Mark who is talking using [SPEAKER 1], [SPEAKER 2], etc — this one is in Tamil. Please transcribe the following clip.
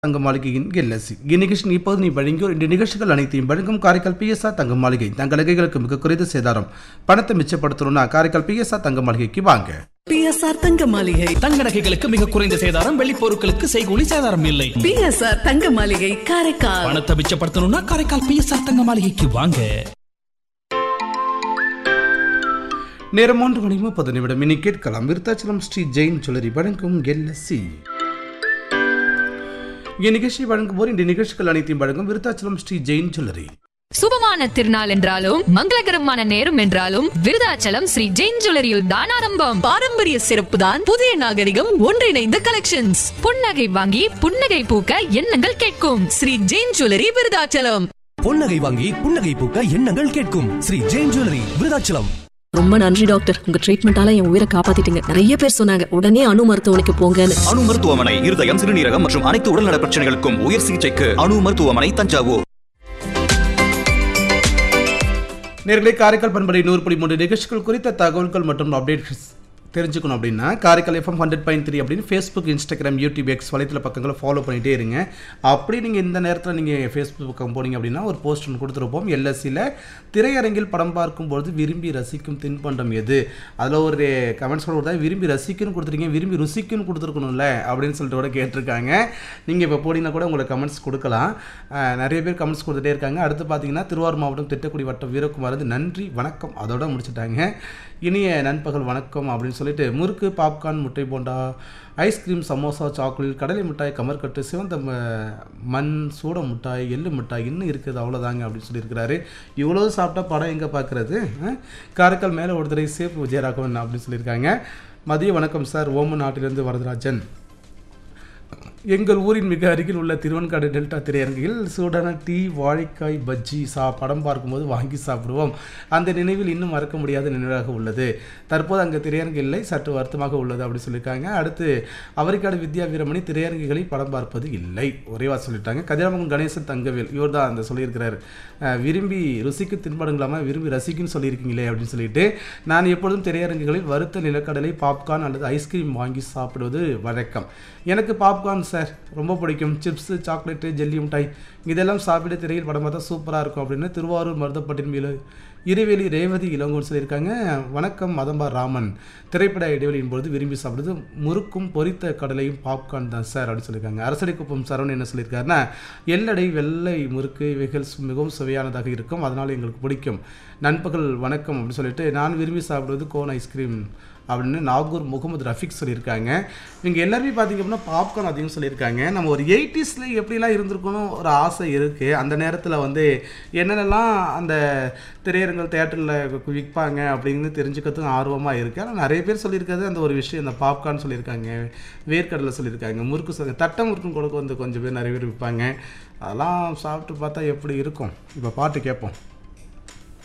[SPEAKER 1] தங்க மாளிகையின் எல்எஸ்சி இந்நிகழ்ச்சியின் இப்போது நீ வழங்கியோர் இந்த நிகழ்ச்சிகள் அனைத்தையும் வழங்கும் காரைக்கால் பிஎஸ்ஆர் தங்க மாளிகை தங்க நகைகளுக்கு மிக குறைந்த சேதாரம் பணத்தை மிச்சப்படுத்தணும்னா காரைக்கால் பிஎஸ்ஆர் தங்க மாளிகைக்கு வாங்க
[SPEAKER 2] பிஎஸ்ஆர் தங்க மாளிகை
[SPEAKER 3] தங்க நகைகளுக்கு மிக குறைந்த சேதாரம் வெள்ளி பொருட்களுக்கு செய்கூலி சேதாரம் இல்லை
[SPEAKER 2] பிஎஸ்ஆர் தங்க மாளிகை காரைக்கால்
[SPEAKER 3] பணத்தை மிச்சப்படுத்தணும்னா காரைக்கால் பிஎஸ்ஆர் தங்க மாளிகைக்கு வாங்க
[SPEAKER 1] நேரம் மூன்று மணி முப்பது நிமிடம் இனி கேட்கலாம் விருத்தாச்சலம் ஸ்ரீ ஜெயின் ஜுவல்லரி வழங்கும் எல்எஸ்சி இந்நிகழ்ச்சி வழங்குவோர் இந்த நிகழ்ச்சிகள் அனைத்தையும் வழங்கும் விருத்தாச்சலம் ஸ்ரீ ஜெயின் ஜுவல்லரி
[SPEAKER 4] சுபமான திருநாள் என்றாலும் மங்களகரமான நேரம் என்றாலும் விருதாச்சலம் ஸ்ரீ ஜெயின் ஜுவல்லரியில் தான் ஆரம்பம்
[SPEAKER 2] பாரம்பரிய சிறப்பு தான் புதிய நாகரிகம் ஒன்றிணைந்த கலெக்ஷன்ஸ்
[SPEAKER 4] புன்னகை வாங்கி புன்னகை பூக்க எண்ணங்கள் கேட்கும்
[SPEAKER 2] ஸ்ரீ ஜெயின் ஜுவல்லரி விருதாச்சலம்
[SPEAKER 5] பொன்னகை வாங்கி புன்னகை பூக்க எண்ணங்கள் கேட்கும் ஸ்ரீ ஜெயின் ஜுவல்லரி விருதாச்சலம்
[SPEAKER 6] ரொம்ப நன்றி டாக்டர் உங்க ட்ரீட்மெண்டால என் உயிரை காப்பாத்திட்டீங்க நிறைய பேர் சொன்னாங்க உடனே அணு மருத்துவமனைக்கு போங்கன்னு
[SPEAKER 7] அணு மருத்துவமனை இருதயம் சிறுநீரகம் மற்றும் அனைத்து உடல்நல பிரச்சனைகளுக்கும் உயர் சிகிச்சைக்கு அணு மருத்துவமனை தஞ்சாவூர்
[SPEAKER 1] நேர்களை காரைக்கால் பண்பலை நூறு புள்ளி மூன்று நிகழ்ச்சிகள் குறித்த தகவல்கள் மற்றும் அப்டேட்ஸ் தெரிஞ்சுக்கணும் அப்படின்னா Karaikal FM hundred point three அப்படின்னு ஃபேஸ்புக் இன்ஸ்டாகிராம் யூடியூப் எக்ஸ் வலைத்தள பக்கங்களை ஃபாலோ பண்ணிகிட்டே இருங்க அப்படி நீங்கள் இந்த நேரத்தில் நீங்கள் ஃபேஸ்புக் பக்கம் போனீங்க அப்படின்னா ஒரு போஸ்ட் ஒன்று கொடுத்துருப்போம் எல்எஸ்சியில் திரையரங்கில் படம் பார்க்கும்பொழுது விரும்பி ரசிக்கும் தின்பண்டம் எது அதில் ஒரு கமெண்ட்ஸ் கூட கொடுத்தா விரும்பி ரசிக்குன்னு கொடுத்துருக்கீங்க விரும்பி ருசிக்குன்னு கொடுத்துருக்கணும்ல அப்படின்னு சொல்லிட்டு கூட கேட்டிருக்காங்க நீங்கள் இப்போ போனீங்கன்னா கூட உங்களுக்கு கமெண்ட்ஸ் கொடுக்கலாம் அஹ் நிறைய பேர் கமெண்ட்ஸ் கொடுத்துட்டே இருக்காங்க அடுத்து பார்த்தீங்கன்னா திருவாரூர் மாவட்டம் திட்டக்குடி வட்டம் வீரகுமார் வந்து நன்றி வணக்கம் அதோட முடிச்சிட்டாங்க இனிய நண்பகல் வணக்கம் அப்படின்னு சொல்லிட்டு முறுக்கு பாப்கார்ன் முட்டை போண்டா ஐஸ்கிரீம் சமோசா சாக்லேட் கடலை மிட்டாய் கமர்கட்டு சிவந்த ம- மண் சூட மிட்டாய் எள்ளு மிட்டாய் இன்னும் இருக்குது அவ்வளோதாங்க அப்படின்னு சொல்லியிருக்கிறாரு இவ்வளோ சாப்பிட்டா படம் எங்கே பார்க்குறது காரைக்கால் மேலே ஒருத்தரை சேப்பு விஜயராகவன் அப்படின்னு சொல்லியிருக்காங்க மதிய வணக்கம் சார் ஓமன் நாட்டிலிருந்து வரதராஜன் எங்கள் ஊரின் மிக அருகில் உள்ள திருவன்காடு டெல்டா திரையரங்கில் சூடான டீ வாழைக்காய் பஜ்ஜி சா படம் பார்க்கும்போது வாங்கி சாப்பிடுவோம் அந்த நினைவில் இன்னும் மறக்க முடியாத நினைவாக உள்ளது தற்போது அங்கே திரையரங்கு இல்லை சற்று வருத்தமாக உள்ளது அப்படி சொல்லியிருக்காங்க அடுத்து அவரிக்காடு வித்யா வீரமணி திரையரங்குகளில் படம் பார்ப்பது இல்லை ஒரேவா சொல்லிட்டாங்க கதிராமங்கன் கணேசன் தங்கவேல் இவர் தான் அந்த சொல்லியிருக்கிறார் அஹ், விரும்பி ருசிக்கு தின்படங்களாமல் விரும்பி ரசிக்குன்னு சொல்லியிருக்கீங்களே அப்படின்னு சொல்லிட்டு நான் எப்பொழுதும் திரையரங்குகளில் வறுத்த நிலக்கடலை பாப்கார்ன் அல்லது ஐஸ்கிரீம் வாங்கி சாப்பிடுவது வழக்கம் எனக்கு பாப்கார்ன் சார் ரொம்ப பிடிக்கும் சிப்ஸு சாக்லேட்டு ஜெல்லி மிட்டாய் இதெல்லாம் சாப்பிட திரையில் படம் பார்த்தா சூப்பராக இருக்கும் அப்படின்னு திருவாரூர் மருதப்பட்டின் மீது இருவேலி ரேவதி இளங்கோன்னு சொல்லியிருக்காங்க வணக்கம் மதம்பா ராமன் திரைப்பட இடைவெளியின் பொழுது விரும்பி சாப்பிடுறது முறுக்கும் பொரித்த கடலையும் பாப்கார்ன் தான் சார் அப்படின்னு சொல்லியிருக்காங்க அரசடி குப்பம் சரவணன் என்ன சொல்லியிருக்காருன்னா எல்லடை வெள்ளை முறுக்கு இவைகள் சு- மிகவும் சுவையானதாக இருக்கும் அதனால் எங்களுக்கு பிடிக்கும் நண்பகல் வணக்கம் அப்படின்னு சொல்லிட்டு நான் விரும்பி சாப்பிடுவது கோன் ஐஸ்கிரீம் அப்படின்னு நாகூர் முகமது ரஃபிக் சொல்லியிருக்காங்க இவங்க எல்லாருமே பார்த்தீங்க அப்படின்னா பாப்கார்ன் அதிகம் சொல்லியிருக்காங்க நம்ம ஒரு எயிட்டிஸில் எப்படிலாம் இருந்திருக்கணும் ஒரு ஆசை இருக்குது அந்த நேரத்தில் வந்து என்னென்னலாம் அந்த திரையரங்கள் தேட்டரில் விற்பாங்க அப்படின்னு தெரிஞ்சுக்கிறதுக்கு ஆர்வமாக இருக்குது ஆனால் நிறைய பேர் சொல்லியிருக்கிறது அந்த ஒரு விஷயம் அந்த பாப்கார்ன் சொல்லியிருக்காங்க வேர்க்கடலை சொல்லியிருக்காங்க முறுக்கு சொல்லி தட்டை முறுக்கும் கொடுக்க வந்து கொஞ்சம் பேர் நிறைய பேர் விற்பாங்க அதெல்லாம் சாப்பிட்டு பார்த்தா எப்படி இருக்கும் இப்போ பாட்டு கேட்போம்